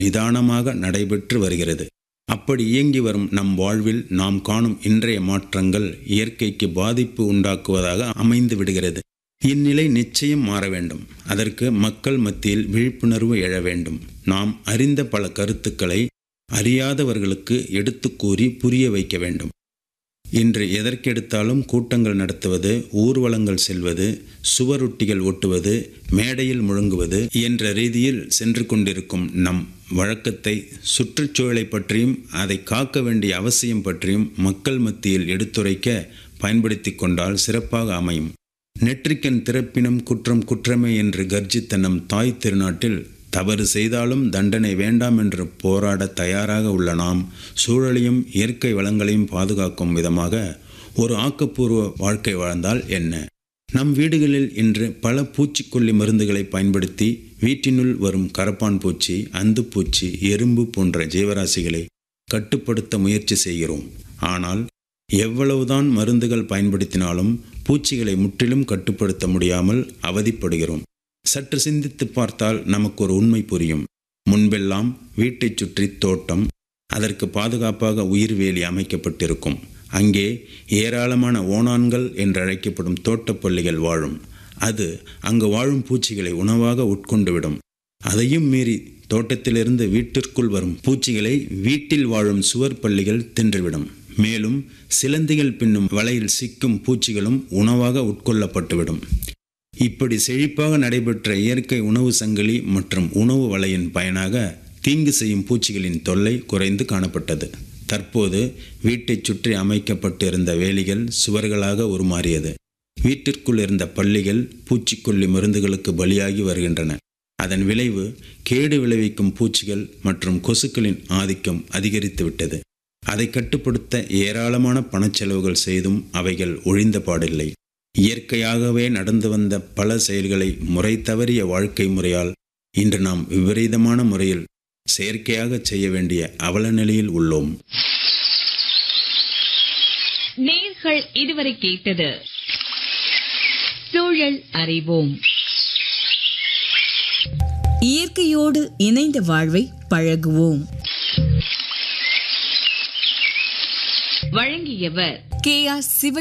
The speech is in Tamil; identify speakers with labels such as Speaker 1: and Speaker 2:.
Speaker 1: நிதானமாக நடைபெற்று வருகிறது அப்படி இயங்கி வரும் நம் வாழ்வில் நாம் காணும் இன்றைய மாற்றங்கள் இயற்கைக்கு பாதிப்பு உண்டாக்குவதாக அமைந்து விடுகிறது இந்நிலை நிச்சயம் மாற வேண்டும் அதற்கு மக்கள் மத்தியில் விழிப்புணர்வு எழ வேண்டும் நாம் அறிந்த பல கருத்துக்களை அறியாதவர்களுக்கு எடுத்துக் கூறி புரிய வைக்க வேண்டும் இன்று எதற்கெடுத்தாலும் கூட்டங்கள் நடத்துவது ஊர்வலங்கள் செல்வது சுவரொட்டிகள் ஒட்டுவது மேடையில் முழங்குவது என்ற ரீதியில் சென்று கொண்டிருக்கும் நம் வழக்கத்தை சுற்றுச்சூழலை பற்றியும் அதை காக்க வேண்டிய அவசியம் பற்றியும் மக்கள் மத்தியில் எடுத்துரைக்க பயன்படுத்தி கொண்டால் சிறப்பாக அமையும் நெற்றிக்கன் திறப்பினம் குற்றம் குற்றமே என்று கர்ஜித்த நம் தாய் திருநாட்டில் தவறு செய்தாலும் தண்டனை வேண்டாம் என்று போராட தயாராக உள்ள நாம் சூழலையும் இயற்கை வளங்களையும் பாதுகாக்கும் விதமாக ஒரு ஆக்கப்பூர்வ வாழ்க்கை வாழ்ந்தால் என்ன நம் வீடுகளில் இன்று பல பூச்சிக்கொல்லி மருந்துகளை பயன்படுத்தி வீட்டினுள் வரும் கரப்பான் பூச்சி அந்துப்பூச்சி எறும்பு போன்ற ஜீவராசிகளை கட்டுப்படுத்த முயற்சி செய்கிறோம் ஆனால் எவ்வளவுதான் மருந்துகள் பயன்படுத்தினாலும் பூச்சிகளை முற்றிலும் கட்டுப்படுத்த முடியாமல் அவதிப்படுகிறோம் சற்று சிந்தித்து பார்த்தால் நமக்கு ஒரு உண்மை புரியும் முன்பெல்லாம் வீட்டைச் சுற்றி தோட்டம் அதற்கு பாதுகாப்பாக உயிர்வேலி அமைக்கப்பட்டிருக்கும் அங்கே ஏராளமான ஓணான்கள் என்றழைக்கப்படும் தோட்டப்பள்ளிகள் வாழும் அது அங்கு வாழும் பூச்சிகளை உணவாக உட்கொண்டுவிடும் அதையும் மீறி தோட்டத்திலிருந்து வீட்டிற்குள் வரும் பூச்சிகளை வீட்டில் வாழும் சுவர் பள்ளிகள் தின்றுவிடும் மேலும் சிலந்திகள் பின்னும் வலையில் சிக்கும் பூச்சிகளும் உணவாக உட்கொள்ளப்பட்டுவிடும் இப்படி செழிப்பாக நடைபெற்ற இயற்கை உணவு சங்கிலி மற்றும் உணவு வலையின் பயனாக தீங்கு செய்யும் பூச்சிகளின் தொல்லை குறைந்து காணப்பட்டது தற்போது வீட்டைச் சுற்றி அமைக்கப்பட்டிருந்த வேலிகள் சுவர்களாக உருமாறியது வீட்டிற்குள் இருந்த பள்ளிகள் பூச்சிக்கொல்லி மருந்துகளுக்கு பலியாகி வருகின்றன அதன் விளைவு கேடு விளைவிக்கும் பூச்சிகள் மற்றும் கொசுக்களின் ஆதிக்கம் அதிகரித்துவிட்டது அதை கட்டுப்படுத்த ஏராளமான பணச்செலவுகள் செய்தும் அவைகள் ஒழிந்த பாடில்லை இயற்கையாகவே நடந்து வந்த பல செயல்களை முறை தவறிய வாழ்க்கை முறையால் இன்று நாம் விபரீதமான முறையில் செயற்கையாக செய்ய வேண்டிய அவல நிலையில் உள்ளோம்
Speaker 2: நேர்கள் இதுவரை கேட்டது சூழல் அறிவோம்
Speaker 3: இயற்கையோடு இணைந்த வாழ்வை பழகுவோம்
Speaker 2: வழங்கியவர்
Speaker 3: கே ஆர் சிவ